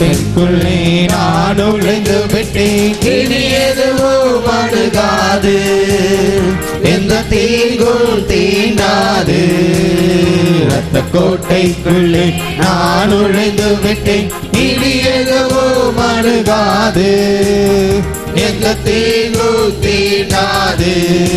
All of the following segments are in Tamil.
கோட்டைக்குள்ளே நான் நுழைந்து விட்டேன் இனி எதுவும் அணுகாது எந்த தீங்கும் தீண்டாது ரத்த கோட்டைக்குள்ளே நான் நுழைந்து விட்டேன் இனி எதுவும் அணுகாது எந்த தீங்கும் தீண்டாது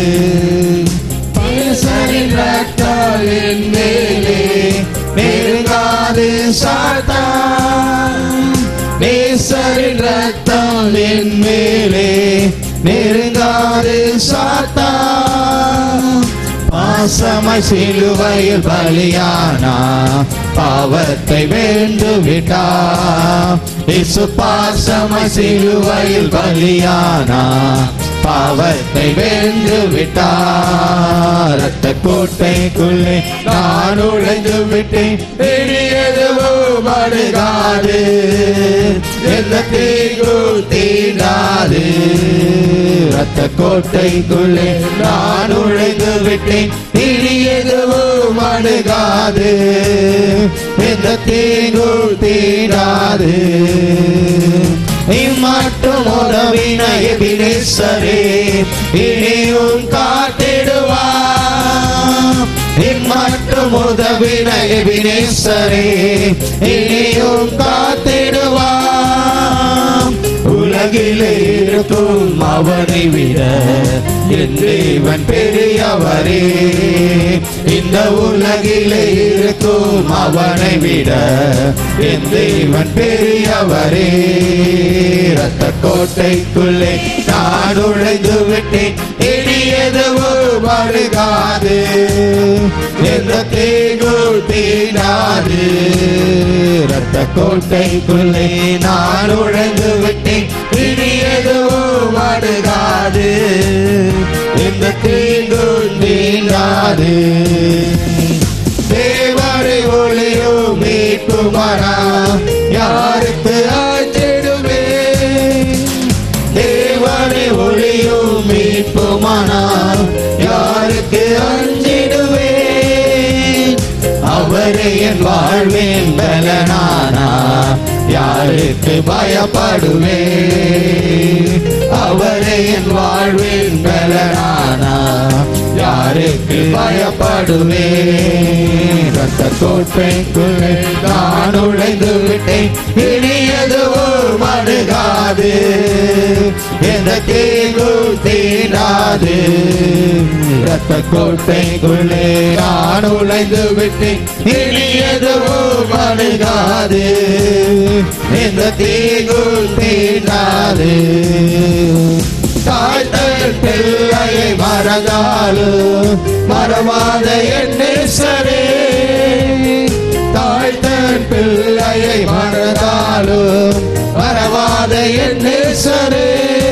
நேசரின் ரத்தம் என் மேலே நெருங்காது சாத்தான் நேசரின் ரத்தம் என் மேலே நெருங்காது சாத்தான் பாசமாய் சிலுவையில் பலியானா பாவத்தை வேண்டு விட்டா இசு பாசமாய் சிலுவையில் பலியானா பாவத்தை வென்று விட்டார் ரத்த கோட்டைக்குள்ளே நான் நுழைந்து விட்டேன் இனி எதுவும் அணுகாது எந்த தீங்கு தீண்டாது ரத்த கோட்டைக்குள்ளே நான் நுழைந்து விட்டேன் இனி எதுவும் அணுகாது எந்த தீங்கு தீண்டாது இம்மட்டும் உதவின எபினேசரே இனியும் காட்டிடுவா இம்மட்டும் உதவின எபினேசரே இனியும் காத்திடுவா உலகிலே இருக்கும் அவனை விட என் தேவன் பெரியவரே இந்த உலகிலே இருக்கும் அவனை விட என் தேவன் பெரியவரே ரத்த கோட்டைக்குள்ளே நான் நுழைந்து விட்டேன் இனி எதுவும் அழுகாது எந்த தீங்கு தீண்டாது ரத்த கோட்டைக்குள்ளே நான் நுழைந்து விட்டேன் இனி எதுவும் அழுகாது எந்த தீங்கு தீண்டாது தேவரை ஒளியும் மீட்புமானா யாருக்கு ஆச்சிடுவே தேவனை ஒளியும் மீட்புமானா யாருக்கு அஞ்சிடுவே அவரே என் வாழ்வின் பலனானா யாருக்கு பயப்படுவே அவரே என் வாழ்வின் பலனானா யாருக்கு பயப்படுவே ரத்த கோட்டைக்குள்ளே நான் நுழைந்து விட்டேன் இனி எதுவும் அணுகாது எந்த தீங்கு தீண்டாது ரத்த கோட்டைக்குள்ளே நான் நுழைந்து விட்டேன் இனி எதுவும் அணுகாது எந்த தீங்கு தீண்டாது தாய்த்தல் பிள்ளையை மறந்தாலும் மறவாத என்னேசரே தாய்த்தன் பிள்ளையை மறந்தாலும் மறவாத என்னேசரே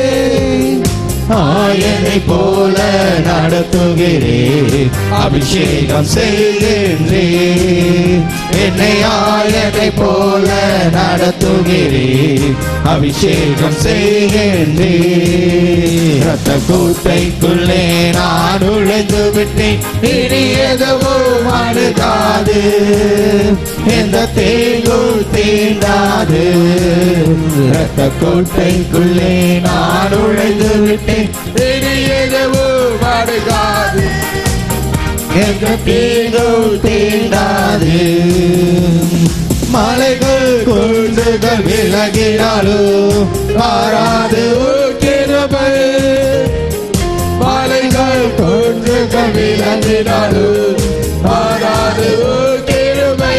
ஆயனை போல நடத்துகிறேன் அபிஷேகம் செய்கின்றேன் என்னை ஆயனை போல நடத்துகிறேன் அபிஷேகம் செய்கின்றேன் ரத்த கூட்டைக்குள்ளே நான் நுழைந்து விட்டேன் இனி எதுவும் அணுகாது எந்த தேங்கும் தீண்டாது ரத்த கோட்டைக்குள்ளே நான் நுழைந்து விட்டேன் இனி எதுவும் அணுகாது எந்த தீங்கும் தீண்டாது மலைகள் கொண்டுகள் விலகினாலும் மாறாது கிருபை மலைகள் கொண்டுகள் விலகினாலும் மாறாது கிருபை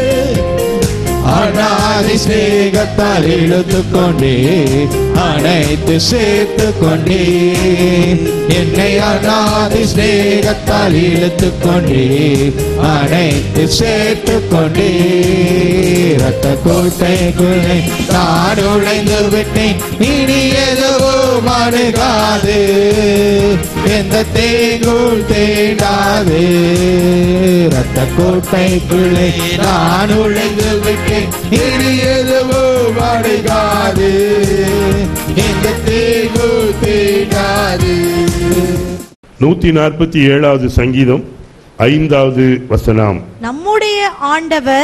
அனாதி ஸ்நேகத்தால் இழுத்து கொண்டே அனைத்து சேர்த்து கொண்டே என்னை அனாதி ஸ்நேகத்தால் இழுத்து கொண்டே அனைத்து சேர்த்து கொண்டே ரத்த கோட்டைக்குள்ளே நான் நுழைந்து விட்டேன் இனி எதுவும் அணுகாது எந்த தேங்கும் தேடாது ரத்த கோட்டைக்குள்ளே நான் நுழைந்து விட்டேன் இனி எதுவும் அணுகாது எந்த தேங்கும் தேடாது நூத்தி நாற்பத்தி ஏழாவது சங்கீதம் ஐந்தாவது வசனம் நம்முடைய ஆண்டவர்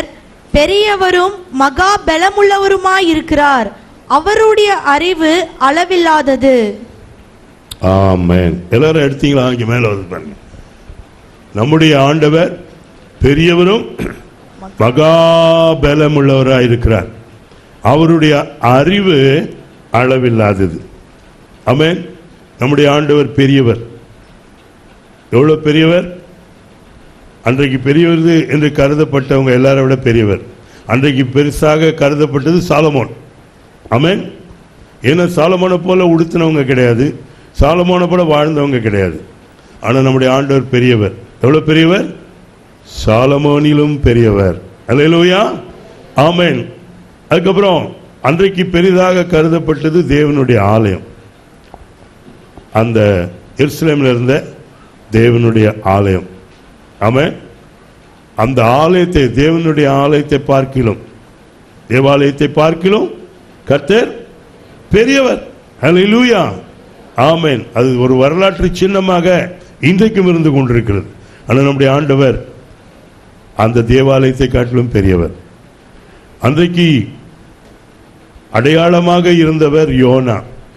பெரியவரும் மகா பலமுள்ளவருமாயிருக்கிறார் அவருடைய அறிவு அளவில்லாதது ஆமென் எல்லாரும் எடுத்தீங்களா இங்க மேல வந்து பாருங்க நம்முடைய ஆண்டவர் பெரியவரும் மகாபலம் உள்ளவராய் இருக்கிறார் அவருடைய அறிவு அளவில்லாதது ஆமென் நம்முடைய ஆண்டவர் பெரியவர் எவ்வளவு பெரியவர் அன்றைக்கு பெரியவர் என்று கருதப்பட்டவங்க எல்லாரை விட பெரியவர் அன்றைக்கு பெருசாக கருதப்பட்டது சாலமோன் ஆமென் ஏன்னா சாலமோனை போல உடுத்தினவங்க கிடையாது சாலமோனை போல வாழ்ந்தவங்க கிடையாது ஆனால் நம்முடைய ஆண்டவர் பெரியவர் எவ்வளவு பெரியவர் சாலமோனிலும் பெரியவர் அல்லேலூயா ஆமென் அதுக்கப்புறம் அன்றைக்கு பெரிதாக கருதப்பட்டது தேவனுடைய ஆலயம் அந்த எருசலேமில் இருந்த தேவனுடைய ஆலயம் ஆமென் அந்த ஆலயத்தை தேவனுடைய ஆலயத்தை பார்க்கிலும் தேவாலயத்தை பார்க்கிலும் கர்த்தர் பெரியவர் ஹalleluya ஆமென் அது ஒரு வரலாற்று சின்னமாக இன்றைக்கும் இருந்து கொண்டிருக்கிறது ஆனால் நம்முடைய ஆண்டவர் அந்த தேவாலயத்தை காட்டிலும் பெரியவர் அன்றைக்கு அடையாளமாக இருந்தவர் யோனா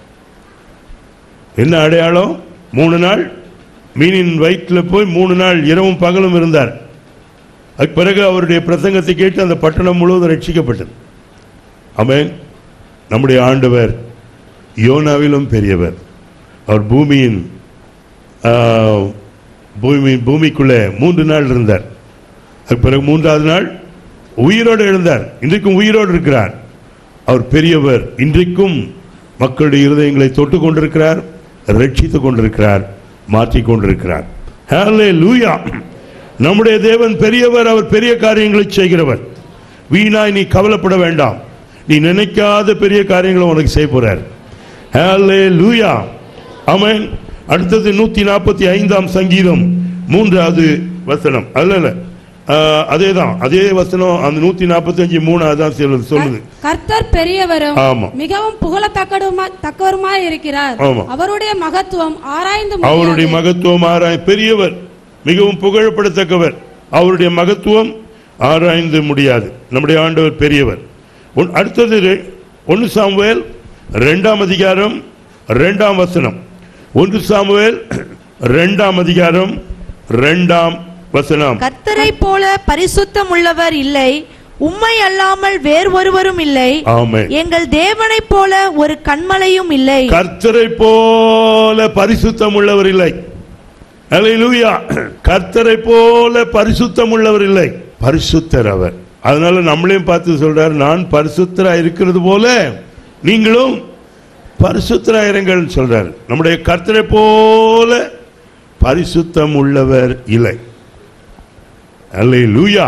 என்ன அடையாளம் மூணு நாள் மீனின் வயிற்றில் போய் மூணு நாள் இரவும் பகலும் இருந்தார் அதுக்கு பிறகு அவருடைய பிரசங்கத்தை கேட்டு அந்த பட்டணம் முழுவதும் ரட்சிக்கப்பட்டது ஆமென் நம்முடைய ஆண்டவர் யோனாவிலும் பெரியவர் அவர் பூமியின் ஆ, பூமி பூமிக்குள்ளே மூன்று நாள் இருந்தார் அதுக்கு பிறகு மூன்றாவது நாள் உயிரோடு எழுந்தார் இன்றைக்கும் உயிரோடு இருக்கிறார் அவர் பெரியவர் இன்றைக்கும் மக்களுடைய இருதயங்களை தொட்டு கொண்டிருக்கிறார் ரட்சித்துக் கொண்டிருக்கிறார் மாற்றிக் கொண்டிருக்கிறார் ஹalleluya நம்முடைய தேவன் பெரியவர் அவர் பெரிய காரியங்களை செய்கிறவர் வீணாய் நீ கவலைப்பட வேண்டாம் நீ நினைக்காத பெரிய காரியங்களை உனக்கு செய்ய போறார் ஹalleluya ஆமென் அடுத்தது நூத்தி நாற்பத்தி ஐந்தாம் சங்கீதம் மூன்றாவது வசனம் அல்ல இல்ல ஆஹ், அதேதான் அதே வசனம் அந்த நூத்தி நாற்பத்தி அஞ்சு மூணு அதான் சொல்லுது சொல்லுது கர்த்தர் பெரியவரும் ஆமா. மிகவும் புகழத்தக்கடுமா தக்கவருமாய் இருக்கிறார் ஆமா. அவருடைய மகத்துவம் ஆராய்ந்து அவருடைய முடியாது. மகத்துவம் ஆராய் பெரியவர் மிகவும் புகழப்படத்தக்கவர் அவருடைய மகத்துவம் ஆராய்ந்து முடியாது நம்முடைய ஆண்டவர் பெரியவர் ஒன்- அடுத்தது ரெ- ஒன்று சாமுவேல் ரெண்டாம் அதிகாரம் ரெண்டாம் வசனம் ஒன்று சாமுவேல் ரெண்டாம் அதிகாரம் ரெண்டாம் வசனம் கர்த்தரை போல பரிசுத்தம் உள்ளவர் இல்லை உம்மை அல்லாமல் வேறு ஒருவரும் இல்லை ஆமென் எங்கள் தேவனைப் போல ஒரு கண்மலையும் இல்லை கர்த்தரை போல பரிசுத்தம் உள்ளவர் இல்லை அல்லேலூயா கர்த்தரை போல பரிசுத்தம் உள்ளவர் இல்லை பரிசுத்தர் அவர் அதனால நம்மளையும் பார்த்து சொல்றாரு நான் பரிசுத்தரா இருக்கிறது போல நீங்களும் பரிசுத்தரா இருங்கள் சொல்றாரு நம்முடைய கர்த்தரை போல பரிசுத்தம் உள்ளவர் இல்லை அல்லேலூயா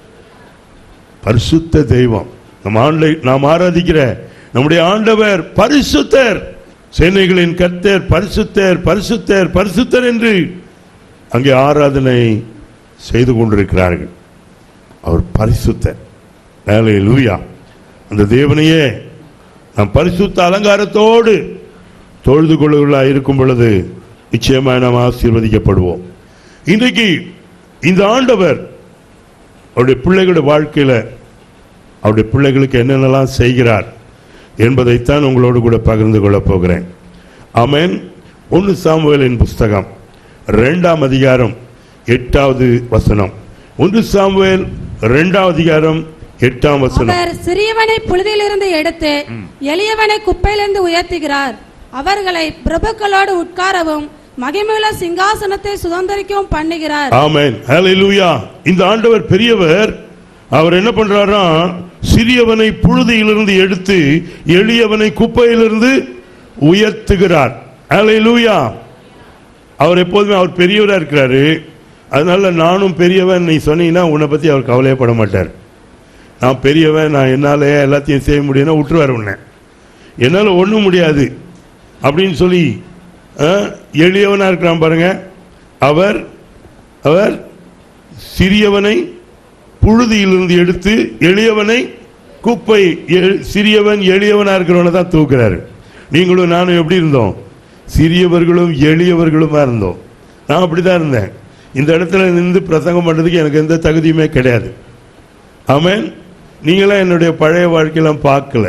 பரிசுத்த தெய்வம் நம் ஆண்டை நாம் ஆராதிக்கிற நம்முடைய ஆண்டவர் பரிசுத்தர் சேனைகளின் கர்த்தர் பரிசுத்தர் பரிசுத்தர் பரிசுத்தர் என்று அங்கே ஆராதனை செய்து கொண்டிருக்கிறார்கள் அவர் பரிசுத்தர் லூயா அந்த தேவனையே நாம் பரிசுத்த அலங்காரத்தோடு தொழுது கொள்ளுகளாக இருக்கும் பொழுது நிச்சயமாக நாம் ஆசீர்வதிக்கப்படுவோம் இன்றைக்கு இந்த ஆண்டவர் அவருடைய பிள்ளைகளுடைய வாழ்க்கையில் அவருடைய பிள்ளைகளுக்கு என்னென்னலாம் செய்கிறார் என்பதைத்தான் உங்களோடு கூட பகிர்ந்து கொள்ளப் போகிறேன் ஆமென் ஒன்று சாமுவேலின் புஸ்தகம் ரெண்டாம் அதிகாரம் எட்டாவது வசனம் ஒன்று சாமுவேல் ரெண்டாம் அதிகாரம் எட்டாம் வசனம் அவர் சிறியவனை புழுதியிலிருந்து எடுத்து எளியவனை குப்பையிலிருந்து உயர்த்துகிறார் அவர்களை பிரபுக்களோடு உட்காரவும் மகிமையுள்ள சிங்காசனத்தை சுதந்திரிக்கவும் பண்ணுகிறார் ஆமென் ஹalleluya இந்த ஆண்டவர் பெரியவர் அவர் என்ன பண்றாரா சிறியவனை புழுதியிலிருந்து எடுத்து எளியவனை குப்பையிலிருந்து உயர்த்துகிறார் ஹalleluya அவர் எப்போதுமே அவர் பெரியவரா இருக்கிறாரு அதனால நானும் பெரியவன் நீ சொன்னீங்கன்னா உன்னை பத்தி அவர் கவலையப்பட மாட்டார் நான் பெரியவன் நான் என்னாலே எல்லாத்தையும் செய்ய முடியும்னா விட்டுருவார் உன்னை என்னால் ஒன்றும் முடியாது அப்படின்னு சொல்லி அஹ், எளியவனா இருக்கிறான் பாருங்க அவர் அவர் சிறியவனை புழுதியிலிருந்து எடுத்து எளியவனை குப்பை எ- சிறியவன் எளியவனா இருக்கிறவனை தான் தூக்குறாரு நீங்களும் நானும் எப்படி இருந்தோம் சிறியவர்களும் எளியவர்களுமா இருந்தோம் நான் அப்படிதான் இருந்தேன் இந்த இடத்துல நின்று பிரசங்கம் பண்றதுக்கு எனக்கு எந்த தகுதியுமே கிடையாது ஆமென் நீங்களாம் என்னுடைய பழைய வாழ்க்கையெல்லாம் பார்க்கல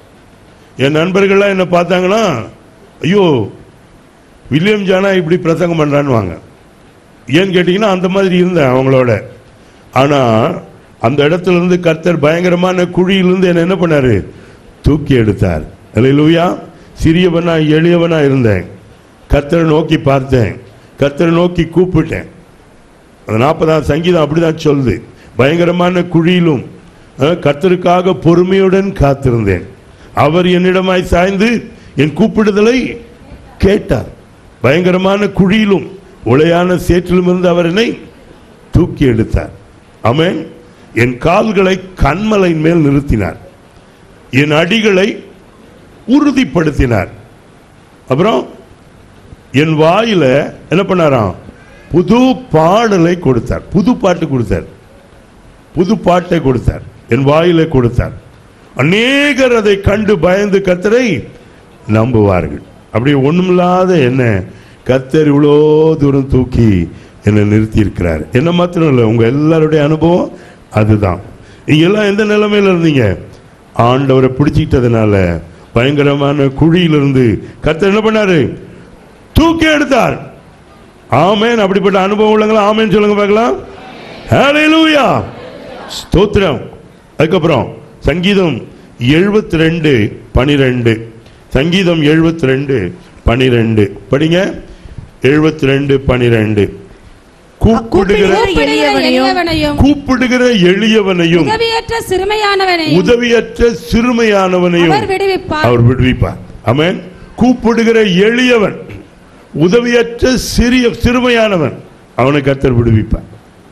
என் நண்பர்கள்லாம் என்ன பார்த்தாங்கன்னா ஐயோ வில்லியம் ஜானா இப்படி பிரசங்கம் பண்றான்னு வாங்க ஏன்னு கேட்டிங்கன்னா அந்த மாதிரி இருந்தேன் அவங்களோட ஆனால் அந்த இடத்துல இருந்து கர்த்தர் பயங்கரமான குழியிலிருந்து என்ன என்ன பண்ணாரு தூக்கி எடுத்தார் அல்லேலூயா சிறியவனா எளியவனா இருந்தேன் கர்த்தரை நோக்கி பார்த்தேன் கர்த்தரை நோக்கி கூப்பிட்டேன் அந்த நாற்பதாம் சங்கீதம் அப்படிதான் சொல்லுது பயங்கரமான குழியிலும் அஹ், கர்த்தருக்காக பொறுமையுடன் காத்திருந்தேன் அவர் என்னிடமாய் சாய்ந்து என் கூப்பிடுதலை கேட்டார் பயங்கரமான குழியிலும் உளையான சேற்றிலும் இருந்து அவர் என்னை தூக்கி எடுத்தார் ஆமென் என் கால்களை கண்மலை மேல் நிறுத்தினார் என் அடிகளை உறுதிப்படுத்தினார் அப்புறம் என் வாயில என்ன பண்ணாராம் புது பாடலை கொடுத்தார் புது பாட்டு கொடுத்தார் புது பாட்டை கொடுத்தார் என் வாயில கொடுத்தார் அநேகர் அதை கண்டு பயந்து கர்த்தரை நம்புவார்கள் அப்படியே ஒண்ணுமில்லாத என்ன கர்த்தர் இவ்வளோ தூரம் தூக்கி என்னை நிறுத்தி இருக்கிறார் என்ன மாத்திரம் இல்லை உங்க எல்லாருடைய அனுபவம் அதுதான் நீங்க எல்லாம் எந்த நிலைமையில இருந்தீங்க ஆண்டவரை பிடிச்சிக்கிட்டதுனால பயங்கரமான குழியிலிருந்து கர்த்தர் என்ன பண்ணாரு தூக்கி எடுத்தார் ஆமென் அப்படிப்பட்ட அனுபவம் உள்ளவங்களா ஆமென் சொல்லுங்க பார்க்கலாம் ஹalleluya ஸ்தோத்திரம் அதுக்கப்புறம் சங்கீதம் 72 ரெண்டு பனிரெண்டு சங்கீதம் 72 ரெண்டு பனிரெண்டு படிங்க 72 ரெண்டு பனிரெண்டு கூப்பிடுகிற கூப்பிடுகிற எளியவனையும் எளியவனையும் கூப்பிடுகிற எளியவனையும் உதவியற்ற சிறுமையானவனையும் உதவியற்ற சிறுமையானவனையும் அவர் விடுவிப்பார் அவர் விடுவிப்பார் ஆமென் கூப்பிடுகிற எளியவன் உதவியற்ற சிறிய சிறுமையானவன் அவனை கர்த்தர் விடுவிப்பார்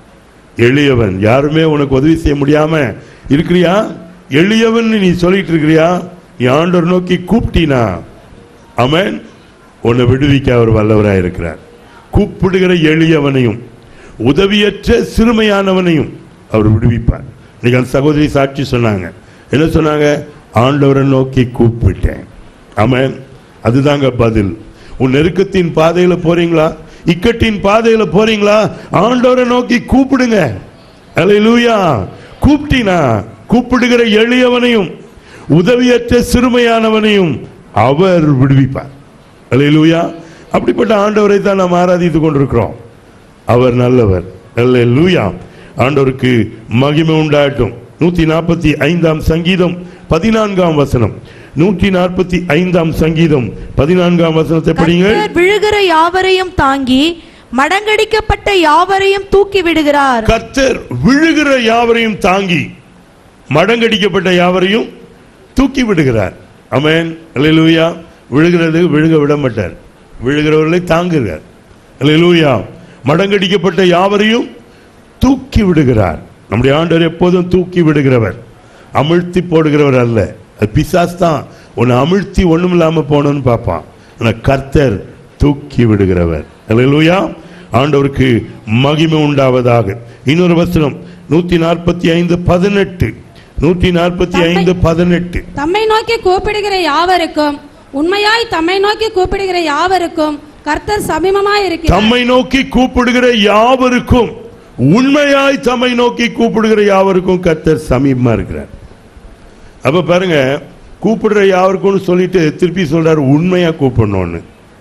எளியவன் யாருமே உனக்கு உதவி செய்ய முடியாம இருக்கிறியா எளியவன் நீ சொல்லிட்டு இருக்கிறியா நீ ஆண்டவர் நோக்கி கூப்பிட்டினா ஆமென் உன்னை விடுவிக்க அவர் வல்லவராய் இருக்கிறார் கூப்பிடுகிற எளியவனையும் உதவியற்ற சிறுமையானவனையும் அவர் விடுவிப்பார் இன்னைக்கு அந்த சகோதரி சாட்சி சொன்னாங்க என்ன சொன்னாங்க ஆண்டவரை நோக்கி கூப்பிட்டேன் ஆமென் அதுதாங்க பதில் உன் நெருக்கத்தின் பாதையில போறீங்களா இக்கட்டின் பாதையில போறீங்களா ஆண்டவரை நோக்கி கூப்பிடுங்க அல்லேலூயா கூப்பிட்டினா கூப்பிடுகிற எளியவனையும் உதவியற்ற சிறுமையானவனையும் அவர் விடுவிப்பார் அல்லேலூயா அப்படிப்பட்ட ஆண்டவரை தான் நாம் ஆராதித்துக் கொண்டிருக்கிறோம் அவர் நல்லவர் அல்லேலூயா ஆண்டவருக்கு மகிமை உண்டாகட்டும் நூத்தி நாற்பத்தி ஐந்தாம் சங்கீதம் பதினான்காம் வசனம் நூற்றி நாற்பத்தி ஐந்தாம் சங்கீதம் பதினான்காம் வசனத்தை படிங்கள் கர்த்தர் விழுகிற யாவரையும் தாங்கி மடங்கடிக்கப்பட்ட யாவரையும் தூக்கி விடுகிறார் கர்த்தர் விழுகிற யாவரையும் தாங்கி மடங்கடிக்கப்பட்ட யாவரையும் தூக்கி விடுகிறார் அமேன் அல்லேலூயா விழுகிறது விழுக விட மாட்டார் விழுகிறவர்களை தாங்குகிறார் அல்லேலூயா மடங்கடிக்கப்பட்ட யாவரையும் தூக்கி விடுகிறார் நம்முடைய ஆண்டவர் எப்போதும் தூக்கி விடுகிறவர் அமிழ்த்தி போடுகிறவர் அல்ல அது பிசாஸ் தான் உன்னை அமிழ்த்தி ஒண்ணும் இல்லாம போகணும்னு பார்ப்பான் ஆனா கர்த்தர் தூக்கி விடுகிறவர் அல்லேலூயா ஆண்டவருக்கு மகிமை உண்டாவதாக இன்னொரு வசனம் நூத்தி நாற்பத்தி ஐந்து பதினெட்டு நூற்றி நாற்பத்தி ஐந்து பதினெட்டு தம்மை நோக்கி கூப்பிடுகிற யாவருக்கும் உண்மையாய் தம்மை நோக்கி கூப்பிடுகிற யாவருக்கும் கர்த்தர் சமீபமாய் இருக்கிறார் தம்மை நோக்கி கூப்பிடுகிற யாவருக்கும் உண்மையாய் தம்மை நோக்கி கூப்பிடுகிற யாவருக்கும் கர்த்தர் சமீபமா இருக்கிறார் அப்ப பாருங்க கூப்பிடுற யாவருக்கும்னு சொல்லிட்டு திருப்பி சொல்றாரு உண்மையா கூப்பிடணும்னு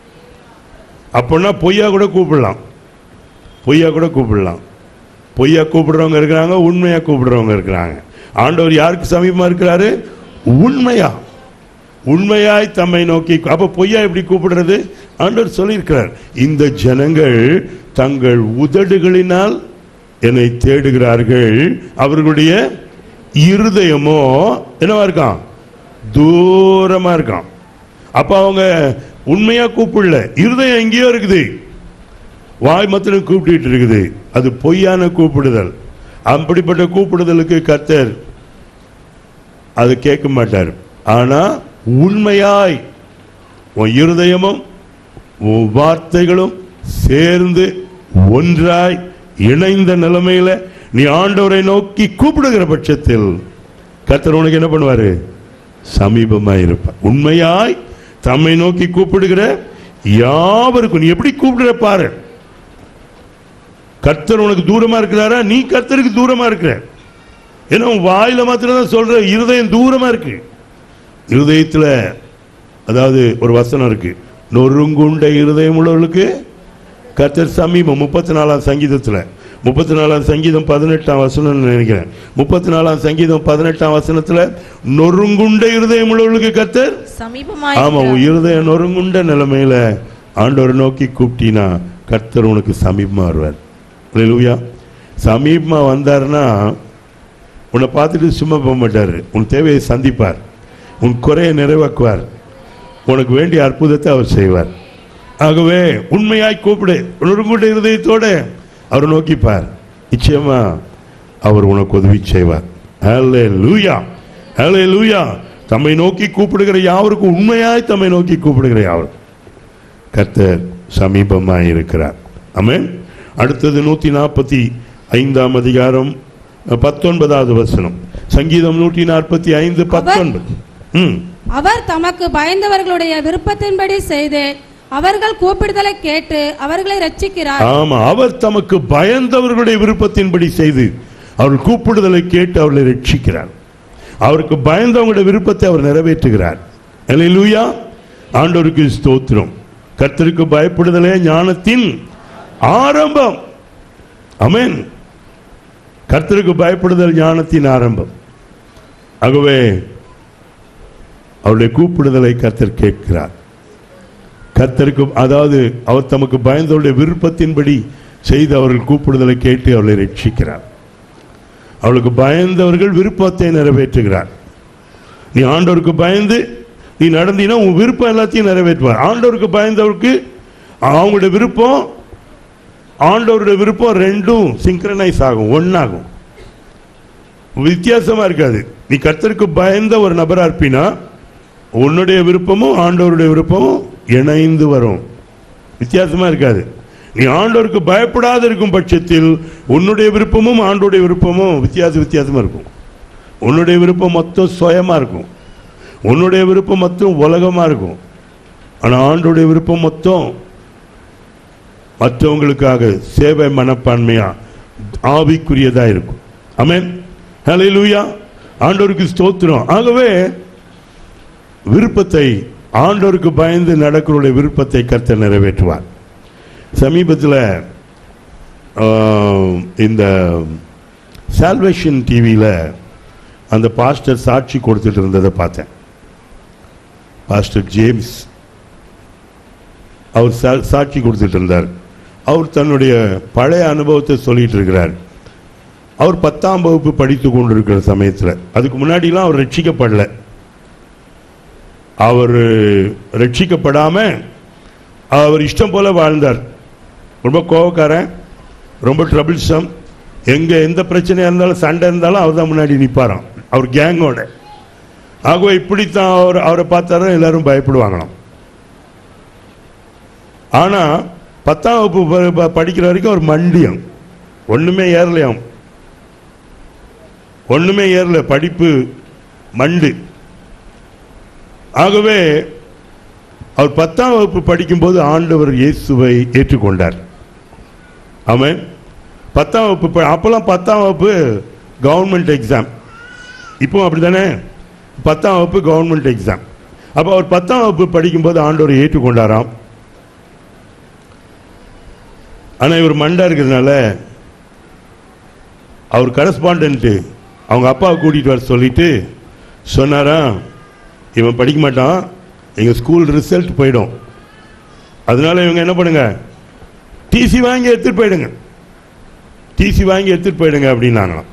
அப்போன்னா பொய்யா கூட கூப்பிடலாம் பொய்யா கூட கூப்பிடலாம் பொய்யா கூப்பிடுறவங்க இருக்கிறாங்க உண்மையா கூப்பிடுறவங்க இருக்கிறாங்க ஆண்டவர் யாருக்கு சமீபமா இருக்கிறாரு உண்மையா உண்மையாய் தம்மை நோக்கி அப்ப பொய்யா எப்படி கூப்பிடுறது ஆண்டவர் சொல்லியிருக்கிறார் இந்த ஜனங்கள் தங்கள் உதடுகளினால் என்னை தேடுகிறார்கள் அவர்களுடைய இருதயமோ என்னவா இருக்கான் தூரமா இருக்கான் அப்ப அவங்க உண்மையா கூப்பிடல இருதயம் எங்கேயோ இருக்குது வாய் மாத்திரம் கூப்பிட்டு இருக்குது அது பொய்யான கூப்பிடுதல் அப்படிப்பட்ட கூப்பிடுதலுக்கு கர்த்தர் அது கேட்க மாட்டார் ஆனா உண்மையாய் உன் இருதயமும் உன் வார்த்தைகளும் சேர்ந்து ஒன்றாய் இணைந்த நிலைமையில நீ ஆண்டவரை நோக்கி கூப்பிடுகிற பட்சத்தில் கர்த்தர் உனக்கு என்ன பண்ணுவாரு சமீபமாய் இருப்பார் உண்மையாய் தம்மை நோக்கி கூப்பிடுகிற யாவருக்கும் நீ எப்படி கூப்பிடுற பாரு கர்த்தர் உனக்கு தூரமா இருக்கிறாரா நீ கர்த்தருக்கு தூரமா இருக்கிற ஏன்னா உன் வாயில மாத்திரம் தான் சொல்ற இருதயம் தூரமா இருக்கு இருதயத்துல அதாவது ஒரு வசனம் இருக்கு நொறுங்குண்ட இருதயம் உள்ளவர்களுக்கு கர்த்தர் சமீபம் முப்பத்தி நாலாம் சங்கீதத்துல முப்பத்தி நாலாம் சங்கீதம் பதினெட்டாம் வசனம் நினைக்கிறேன் முப்பத்தி நாலாம் சங்கீதம் பதினெட்டாம் வசனத்துல நொறுங்குண்ட இருதயம் உள்ளவர்களுக்கு கர்த்தர் சமீபமாய் ஆமா உன் இருதயம் நொறுங்குண்ட நிலைமையில ஆண்டவரை நோக்கி கூப்பிட்டீனா கர்த்தர் உனக்கு சமீபமா வருவார் அல்லேலூயா சமீபமா வந்தாருன்னா உன்னை பார்த்துட்டு சும்மா போக மாட்டாரு உன் தேவையை சந்திப்பார் உன் குறையை நிறைவாக்குவார் உனக்கு வேண்டிய அற்புதத்தை அவர் செய்வார் ஆகவே உண்மையாய் கூப்பிடு நொறுங்குண்ட இருதயத்தோட அவர் நோக்கிப்பார் நிச்சயமா அவர் உனக்கு உதவி செய்வார் ஹalleluya ஹalleluya தம்மை நோக்கி கூப்பிடுகிற யாவருக்கும் உண்மையாய் தம்மை நோக்கி கூப்பிடுகிற யாவருக்கும் கர்த்தர் சமீபமாய் இருக்கிறார் ஆமென் அடுத்தது நூத்தி நாற்பத்தி ஐந்தாம் அதிகாரம் பத்தொன்பதாவது வசனம் சங்கீதம் நூற்றி நாற்பத்தி ஐந்து பத்தொன்பது ம் அவர் தமக்கு பயந்தவர்களுடைய விருப்பத்தின்படி செய்து அவர்கள் கூப்பிடுதலை கேட்டு அவர்களை ரட்சிக்கிறார் ஆமா அவர் தமக்கு பயந்தவர்களுடைய விருப்பத்தின்படி செய்து அவர் கூப்பிடுதலை கேட்டு அவர்களை ரட்சிக்கிறார் அவருக்கு பயந்தவங்களுடைய விருப்பத்தை அவர் நிறைவேற்றுகிறார் அல்லேலூயா ஆண்டவருக்கு ஸ்தோத்திரம் கர்த்தருக்கு பயப்படுதலே ஞானத்தின் ஆரம்பம் அமேன் கர்த்தருக்கு பயப்படுதல் ஞானத்தின் ஆரம்பம் ஆகவே அவருடைய கூப்பிடுதலை கர்த்தர் கேட்கிறார் கர்த்தருக்கு அதாவது அவர் தமக்கு பயந்தவருடைய விருப்பத்தின்படி செய்து அவர்கள் கூப்பிடுதலை கேட்டு அவர்களை ரட்சிக்கிறார் அவளுக்கு பயந்தவர்கள் விருப்பத்தை நிறைவேற்றுகிறார் நீ ஆண்டவருக்கு பயந்து நீ நடந்தீன்னா உன் விருப்பம் எல்லாத்தையும் நிறைவேற்றுவார் ஆண்டவருக்கு பயந்தவருக்கு அவங்களுடைய விருப்பம் ஆண்டவருடைய விருப்பம் ரெண்டும் சிங்க்ரனைஸ் ஆகும் ஒன்னாகும் வித்தியாசமா இருக்காது நீ கர்த்தருக்கு பயந்த ஒரு நபரா இருப்பினா உன்னுடைய விருப்பமும் ஆண்டவருடைய விருப்பமும் இணைந்து வரும் வித்தியாசமா இருக்காது நீ ஆண்டவருக்கு பயப்படாத இருக்கும் பட்சத்தில் உன்னுடைய விருப்பமும் ஆண்டோடைய விருப்பமும் வித்தியாச வித்தியாசமா இருக்கும் உன்னுடைய விருப்பம் மொத்தம் சுயமா இருக்கும் உன்னுடைய விருப்பம் மொத்தம் உலகமா இருக்கும் ஆனா ஆண்டோடைய விருப்பம் மொத்தம் மற்றவங்களுக்காக சேவை மனப்பான்மையா ஆவிக்குரியதா இருக்கும் ஆமென் ஹalleluya ஆண்டவருக்கு ஸ்தோத்திரம் ஆகவே விருப்பத்தை ஆண்டவருக்கு பயந்து நடக்கிறவருடைய விருப்பத்தை கர்த்தர் நிறைவேற்றுவார் சமீபத்தில் இந்த சால்வேஷன் டிவியில் அந்த பாஸ்டர் சாட்சி கொடுத்துட்டு இருந்ததை பார்த்தேன் பாஸ்டர் ஜேம்ஸ் அவர் சா- சாட்சி கொடுத்துட்டு இருந்தார் அவர் தன்னுடைய பழைய அனுபவத்தை சொல்லிட்டு இருக்கிறார் அவர் பத்தாம் வகுப்பு படித்து கொண்டிருக்கிற சமயத்தில் அதுக்கு முன்னாடிலாம் அவர் ரட்சிக்கப்படல அவர் ரட்சிக்கப்படாம அவர் இஷ்டம் போல வாழ்ந்தார் ரொம்ப கோவக்காரன் ரொம்ப ட்ரபிள்சம் எங்க எந்த பிரச்சனையா இருந்தாலும் சண்டை இருந்தாலும் அவர் தான் முன்னாடி நிற்பாராம் அவர் கேங்கோட ஆகவே இப்படித்தான் அவர் அவரை பார்த்தாதான் எல்லாரும் பயப்படுவாங்களாம் ஆனா பத்தாம் வகுப்பு ப- ப- படிக்கிற வரைக்கும் அவர் மண்டியம் ஒண்ணுமே ஏறலையாம் ஒண்ணுமே ஏறல படிப்பு மண்டு ஆகவே அவர் பத்தாம் வகுப்பு படிக்கும்போது ஆண்டவர் இயேசுவை ஏற்றுக்கொண்டார் ஆமென் பத்தாம் வகுப்பு ப- அப்பெல்லாம் பத்தாம் வகுப்பு கவர்மெண்ட் எக்ஸாம் இப்போ அப்படிதானே பத்தாம் வகுப்பு கவர்மெண்ட் எக்ஸாம் அப்போ அவர் பத்தாம் வகுப்பு படிக்கும்போது ஆண்டவர் ஏற்றுக்கொண்டாராம் ஆனா இவர் மண்டா இருக்கிறதுனால அவர் கரஸ்பாண்டன்ட் அவங்க அப்பாவை கூட்டிட்டு வர சொல்லிட்டு சொன்னாராம் இவன் படிக்க மாட்டான் எங்க ஸ்கூல் ரிசல்ட் போயிடும் அதனால இவங்க என்ன பண்ணுங்க டிசி வாங்கி எடுத்துட்டு போயிடுங்க டிசி வாங்கி எடுத்துட்டு போயிடுங்க அப்படின்னாங்களாம்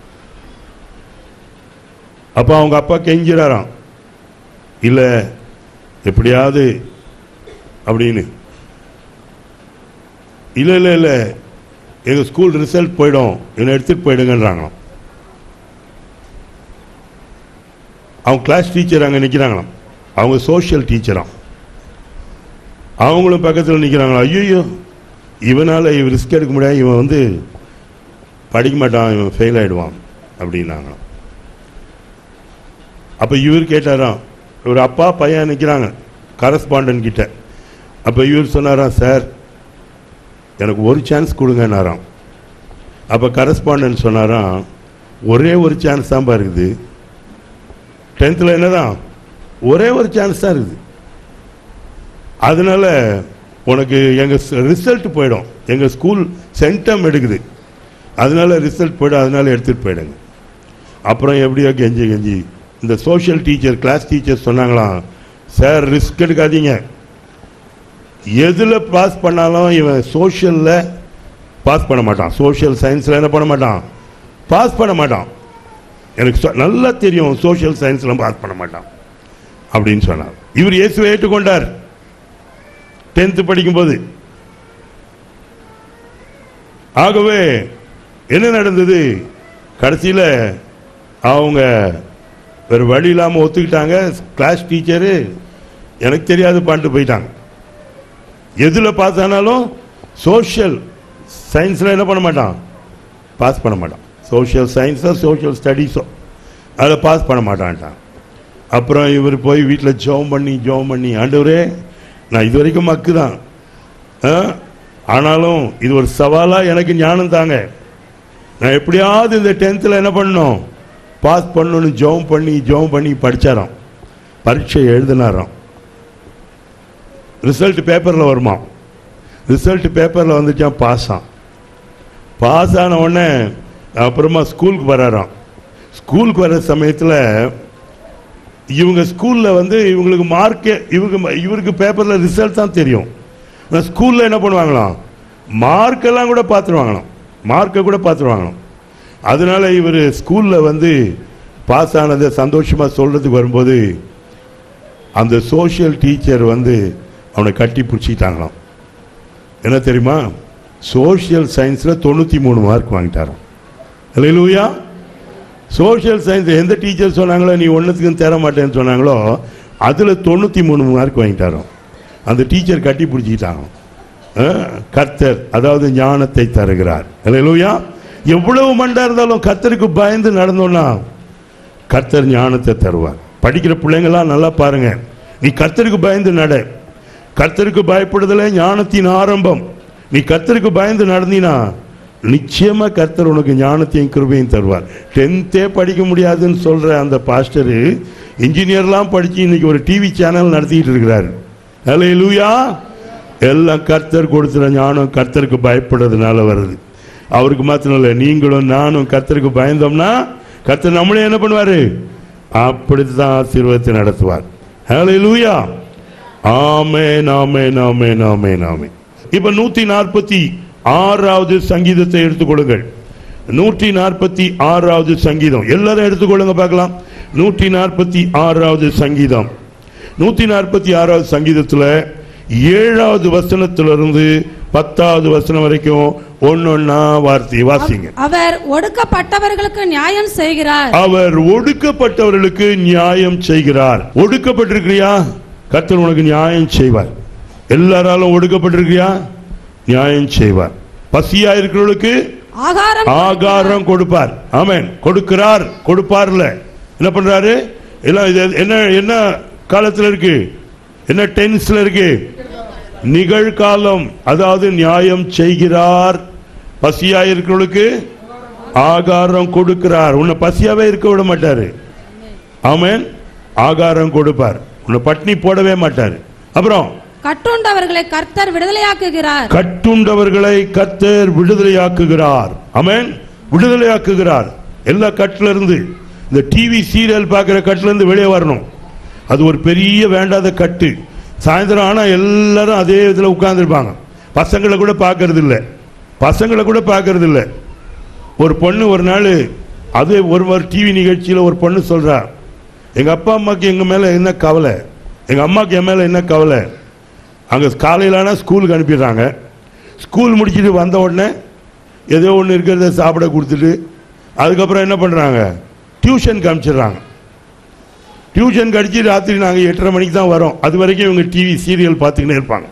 அப்போ அவங்க அப்பா கெஞ்சிறாராம் இல்ல எப்படியாவது அப்படின்னு இல்ல இல்ல இல்ல எங்க ஸ்கூல் ரிசல்ட் போயிடும் இவனை எடுத்துட்டு போயிடுங்கன்றாங்களாம் அவங்க கிளாஸ் டீச்சர் அங்கே நிற்கிறாங்களாம் அவங்க சோஷியல் டீச்சராம் அவங்களும் பக்கத்தில் நிற்கிறாங்களா ஐயோ இவனால் இவன் ரிஸ்க் எடுக்க முடியாது இவன் வந்து படிக்க மாட்டான் இவன் ஃபெயில் ஆயிடுவான் அப்படின்னாங்களாம் அப்போ இவர் கேட்டாராம் இவர் அப்பா பையன் நிற்கிறாங்க கரஸ்பாண்டன் கிட்ட அப்போ இவர் சொன்னாராம் சார் எனக்கு ஒரு சான்ஸ் கொடுங்கன்னாராம் அப்போ கரஸ்பாண்டன் சொன்னாராம் ஒரே ஒரு சான்ஸ் தான் இருக்குது டென்த்தில் என்னதான் ஒரே ஒரு சான்ஸ் தான் இருக்குது அதனால உனக்கு எங்கள் ரிசல்ட் போயிடும் எங்கள் ஸ்கூல் சென்டம் எடுக்குது அதனால ரிசல்ட் போயிடும் அதனால எடுத்துகிட்டு போயிடுங்க அப்புறம் எப்படியோ கெஞ்சி கெஞ்சி இந்த சோஷியல் டீச்சர் கிளாஸ் டீச்சர் சொன்னாங்களாம் சார் ரிஸ்க் எடுக்காதீங்க எதில் பாஸ் பண்ணாலும் இவன் சோஷியலில் பாஸ் பண்ண மாட்டான் சோஷியல் சயின்ஸில் என்ன பண்ண மாட்டான் பாஸ் பண்ண மாட்டான் எனக்கு சொ- நல்லா தெரியும் சோஷியல் சயின்ஸில் பாஸ் பண்ண மாட்டான் அப்படின்னு சொன்னார் இவர் இயேசுவை ஏற்றுக்கொண்டார் டென்த்து படிக்கும்போது ஆகவே என்ன நடந்தது கடைசியில் அவங்க வேறு வழி இல்லாமல் ஒத்துக்கிட்டாங்க கிளாஸ் டீச்சரு எனக்கு தெரியாது பாட்டு போயிட்டாங்க எதில் பாஸ் ஆனாலும் சோஷியல் சயின்ஸில் என்ன பண்ண மாட்டான் பாஸ் பண்ண மாட்டான் சோஷியல் சயின்ஸோ சோஷியல் ஸ்டடீஸோ அதில் பாஸ் பண்ண மாட்டான்ட்டான் அப்புறம் இவர் போய் வீட்டில் ஜெபம் பண்ணி ஜெபம் பண்ணி ஆண்டவரே நான் இது வரைக்கும் மக்கு தான் ஆ? ஆனாலும் இது ஒரு சவாலாக எனக்கு ஞானம் தாங்க நான் எப்படியாவது இந்த டென்த்தில் என்ன பண்ணணும் பாஸ் பண்ணணும்னு ஜெபம் பண்ணி ஜெபம் பண்ணி படிச்சாராம் பரீட்சை எழுதினாராம் ரிசல்ட் பேப்பரில் வருமா ரிசல்ட் பேப்பரில் வந்துச்சான் பாஸ் ஆன் பாஸ் ஆன உடனே அப்புறமா ஸ்கூலுக்கு வராராம் ஸ்கூலுக்கு வர சமயத்தில் இவங்க ஸ்கூலில் வந்து இவங்களுக்கு மார்க்கே இவங்க இவருக்கு பேப்பரில் ரிசல்ட் தான் தெரியும் ஆனால் ஸ்கூலில் என்ன பண்ணுவாங்களாம் மார்க்கெல்லாம் கூட பார்த்துருவாங்களாம் மார்க்கை கூட பார்த்துருவாங்களாம் அதனால இவர் ஸ்கூலில் வந்து பாஸ் ஆனதை சந்தோஷமாக சொல்கிறதுக்கு வரும்போது அந்த சோஷியல் டீச்சர் வந்து அவனை கட்டி பிடிச்சிட்டாங்களாம் என்ன தெரியுமா சோஷியல் சயின்ஸில் தொண்ணூற்றி மூணு மார்க் வாங்கிட்டாராம் இல்லையா சோஷியல் சயின்ஸ் எந்த டீச்சர் சொன்னாங்களோ நீ ஒன்றுத்துக்கும் தர மாட்டேன்னு சொன்னாங்களோ அதில் தொண்ணூற்றி மூணு மார்க் வாங்கிட்டாராம் அந்த டீச்சர் கட்டி பிடிச்சிக்கிட்டாங்க கர்த்தர் அதாவது ஞானத்தை தருகிறார் இல்லையா எவ்வளவு மண்டா இருந்தாலும் கர்த்தருக்கு பயந்து நடந்தோன்னா கர்த்தர் ஞானத்தை தருவார் படிக்கிற பிள்ளைங்களாம் நல்லா பாருங்க நீ கர்த்தருக்கு பயந்து நட கர்த்தருக்கு பயப்படுதல ஞானத்தின் ஆரம்பம் நீ கர்த்தருக்கு பயந்து நடந்தீனா நிச்சயமா கர்த்தர் உனக்கு ஞானத்தையும் கிருபையும் தருவார் டென்த்தே படிக்க முடியாதுன்னு சொல்ற அந்த பாஸ்டரு இன்ஜினியர்லாம் படிச்சு இன்னைக்கு ஒரு டிவி சேனல் நடத்திட்டு இருக்கிறாரு ஹலே லூயா எல்லாம் கர்த்தர் கொடுத்துற ஞானம் கர்த்தருக்கு பயப்படுறதுனால வருது அவருக்கு மாத்திரம் இல்லை நீங்களும் நானும் கர்த்தருக்கு பயந்தோம்னா கர்த்தர் நம்மளே என்ன பண்ணுவாரு அப்படித்தான் ஆசீர்வாதத்தை நடத்துவார் ஹலே லூயா ஆமென் ஆமென் ஆமென் ஆமென் ஆமென் இப்ப நூத்தி நாற்பத்தி ஆறாவது சங்கீதத்தை எடுத்துக்கொள்ளுங்கள் நூற்றி நாற்பத்தி ஆறாவது சங்கீதம் எல்லாரும் எடுத்துக்கொள்ளுங்க பார்க்கலாம் நூற்றி நாற்பத்தி ஆறாவது சங்கீதம் நூற்றி நாற்பத்தி ஆறாவது சங்கீதத்துல ஏழாவது வசனத்திலிருந்து பத்தாவது வசனம் வரைக்கும் ஒன்னொன்னா வார்த்தை வாசிங்க அவர் ஒடுக்கப்பட்டவர்களுக்கு நியாயம் செய்கிறார் அவர் ஒடுக்கப்பட்டவர்களுக்கு நியாயம் செய்கிறார் ஒடுக்கப்பட்டிருக்கிறியா கர்த்தர் உனக்கு நியாயம் செய்வார் எல்லாராலும் ஒடுக்கப்பட்டிருக்கிறியா நியாயம் செய்வார் பசியா இருக்கிறவர்களுக்கு ஆகாரம் ஆகாரம் கொடுப்பார் ஆமென் கொடுக்கிறார் கொடுப்பார்ல என்ன பண்றாரு எல்லாம் இது என்ன என்ன காலத்துல இருக்கு என்ன டென்ஸ்ல இருக்கு நிகழ்காலம் அதாவது நியாயம் செய்கிறார் பசியா இருக்கிறவர்களுக்கு ஆகாரம் கொடுக்கிறார் உன்னை பசியாவே இருக்க விட மாட்டாரு ஆமென் ஆகாரம் கொடுப்பார் உன்னை பட்னி போடவே மாட்டாரு அப்புறம் கட்டுண்டவர்களை கர்த்தர் விடுதலையாக்குகிறார் கட்டுண்டவர்களை கர்த்தர் விடுதலையாக்குகிறார் ஆமென் விடுதலையாக்குகிறார் எல்லா கட்டுல இருந்து இந்த டிவி சீரியல் பார்க்குற கட்டுல இருந்து வெளியே வரணும் அது ஒரு பெரிய வேண்டாத கட்டு சாயந்தரம் ஆனா எல்லாரும் அதே இதில் உட்கார்ந்துருப்பாங்க பசங்களை கூட பார்க்கறது இல்லை பசங்களை கூட பார்க்கறது இல்லை ஒரு பொண்ணு ஒரு நாள் அதே ஒரு ஒரு டிவி நிகழ்ச்சியில் ஒரு பொண்ணு சொல்றா எங்க அப்பா அம்மாக்கு எங்க மேல என்ன கவலை எங்க அம்மாக்கு என் மேல என்ன கவலை அங்கே காலையிலானா ஸ்கூலுக்கு அனுப்பிடுறாங்க ஸ்கூல் முடிச்சுட்டு வந்த உடனே ஏதோ ஒன்று இருக்கிறத சாப்பிட கொடுத்துட்டு அதுக்கப்புறம் என்ன பண்ணுறாங்க டியூஷன் காமிச்சிடுறாங்க டியூஷன் கடிச்சு ராத்திரி நாங்கள் எட்டரை மணிக்கு தான் வரோம் அது வரைக்கும் இவங்க டிவி சீரியல் பார்த்துக்கினே இருப்பாங்க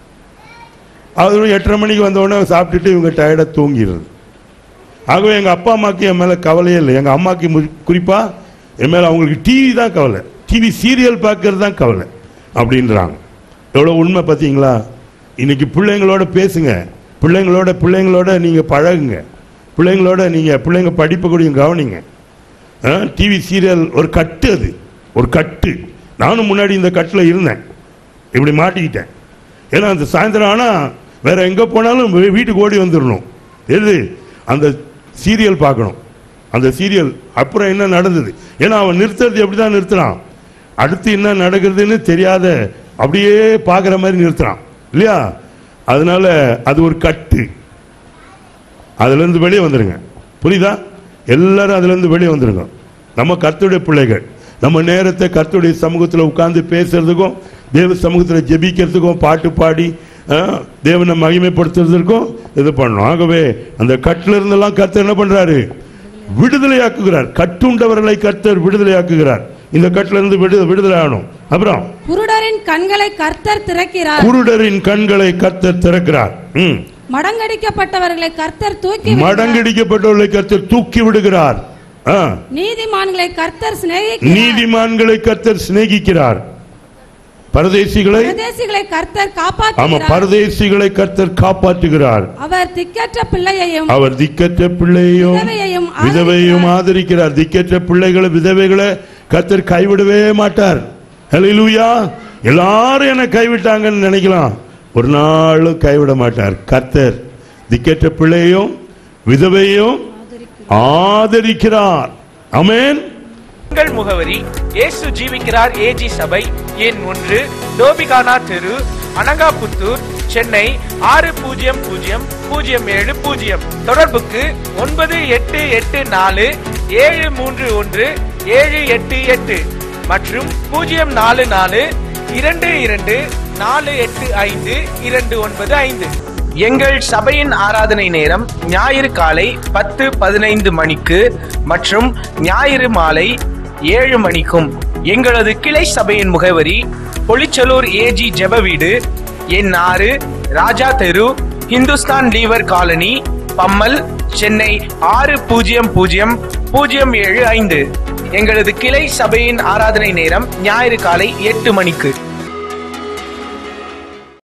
அது எட்டரை மணிக்கு வந்த உடனே சாப்பிட்டுட்டு இவங்க டயர்டாக தூங்கிடுறது ஆகவே எங்கள் அப்பா அம்மாவுக்கு என் மேலே கவலையே இல்லை எங்கள் அம்மாவுக்கு குறிப்பாக என் மேலே அவங்களுக்கு டிவி தான் கவலை டிவி சீரியல் பார்க்கறது தான் கவலை அப்படின்றாங்க எவ்வளோ உண்மை பார்த்தீங்களா இன்னைக்கு பிள்ளைங்களோட பேசுங்க பிள்ளைங்களோட பிள்ளைங்களோட நீங்கள் பழகுங்க பிள்ளைங்களோட நீங்கள் பிள்ளைங்க படிப்பு கூடயும் கவனிங்க டிவி சீரியல் ஒரு கட்டு அது ஒரு கட்டு நானும் முன்னாடி இந்த கட்டில் இருந்தேன் இப்படி மாட்டிக்கிட்டேன் ஏன்னா அந்த சாயந்தரம் ஆனால் வேற எங்கே போனாலும் வீ- வீட்டுக்கு ஓடி வந்துடணும் எது அந்த சீரியல் பார்க்கணும் அந்த சீரியல் அப்புறம் என்ன நடந்தது ஏன்னா அவன் நிறுத்துறது எப்படி தான் நிறுத்துறான் அடுத்து என்ன நடக்குதுன்னு தெரியாத அப்படியே பார்க்குற மாதிரி நிறுத்துறான் இல்லையா அதனால அது ஒரு கட்டு அதுலேருந்து வெளியே வந்துருங்க புரியுதா எல்லாரும் அதுலேருந்து வெளியே வந்துருங்க நம்ம கர்த்தருடைய பிள்ளைகள் நம்ம நேரத்தை கர்த்தருடைய சமூகத்தில் உட்கார்ந்து பேசுறதுக்கும் தேவ சமூகத்தில் ஜெபிக்கிறதுக்கும் பாட்டு பாடி ஆ, தேவனை மகிமைப்படுத்துறதுக்கும் இது பண்ணணும் ஆகவே அந்த கட்டில இருந்தெல்லாம் கர்த்தர் என்ன பண்றாரு விடுதலையாக்குகிறார் கட்டுண்டவர்களை கர்த்தர் விடுதலையாக்குகிறார் இந்த கட்டில இருந்து விடு விடுதலை ஆகணும் அப்புறம் குருடரின் கண்களை கர்த்தர் திறக்கிறார் குருடரின் கண்களை கர்த்தர் திறக்கிறார் ம் மடங்கடிக்கப்பட்டவர்களை கர்த்தர் தூக்கி விடுகிறார். மடங்கடிக்கப்பட்டவர்களை கர்த்தர் தூக்கி விடுகிறார் ஆ. நீதிமான்களை கர்த்தர் சிநேகிக்கிறார் நீதிமான்களை கர்த்தர் சிநேகிக்கிறார் பரதேசிகளை பிரதேசிகளை கர்த்தர் ஆமா காப்பாற்றுகிறார் பரதேசிகளை கர்த்தர் காப்பாற்றுகிறார் அவர் திக்கற்ற பிள்ளையையும் அவர் திக்கற்ற பிள்ளையையும் விதவையையும் விதவையும் ஆதரிக்கிறார் திக்கற்ற பிள்ளைகளை விதவைகளை கர்த்தர் கைவிடவே மாட்டார் ஹalleluya எல்லாரும் என்ன கைவிட்டாங்கன்னு நினைக்கலாம் ஒரு நாளும் கைவிட மாட்டார் கர்த்தர் திக்கற்ற பிள்ளையும் விதவையும் ஆதரிக்கிறார் அமேன் உங்கள் முகவரி இயேசு ஜீவிக்கிறார் ஏஜி சபை எண் ஒன்று டோபிகானா தெரு அனகாபுத்தூர் சென்னை ஆறு பூஜ்ஜியம் பூஜ்ஜியம் பூஜ்ஜியம் ஏழு பூஜ்ஜியம் தொடர்புக்கு ஒன்பது எட்டு எட்டு நாலு ஏழு மூன்று ஒன்று ஏழு எட்டு எட்டு மற்றும் பூஜ்ஜியம் நாலு நாலு இரண்டு இரண்டு நாலு எட்டு ஐந்து இரண்டு ஒன்பது ஐந்து எங்கள் சபையின் ஆராதனை நேரம் ஞாயிறு காலை பத்து பதினைந்து மணிக்கு மற்றும் ஞாயிறு மாலை ஏழு மணிக்கும் எங்களது கிளை சபையின் முகவரி பொலிச்சலூர் ஏஜி ஜெப வீடு எண் ஆறு ராஜா தெரு இந்துஸ்தான் லீவர் காலனி பம்மல் சென்னை ஆறு பூஜ்ஜியம் பூஜ்ஜியம் பூஜ்ஜியம் ஏழு ஐந்து எங்களது கிளை சபையின் ஆராதனை நேரம் ஞாயிறு காலை எட்டு மணிக்கு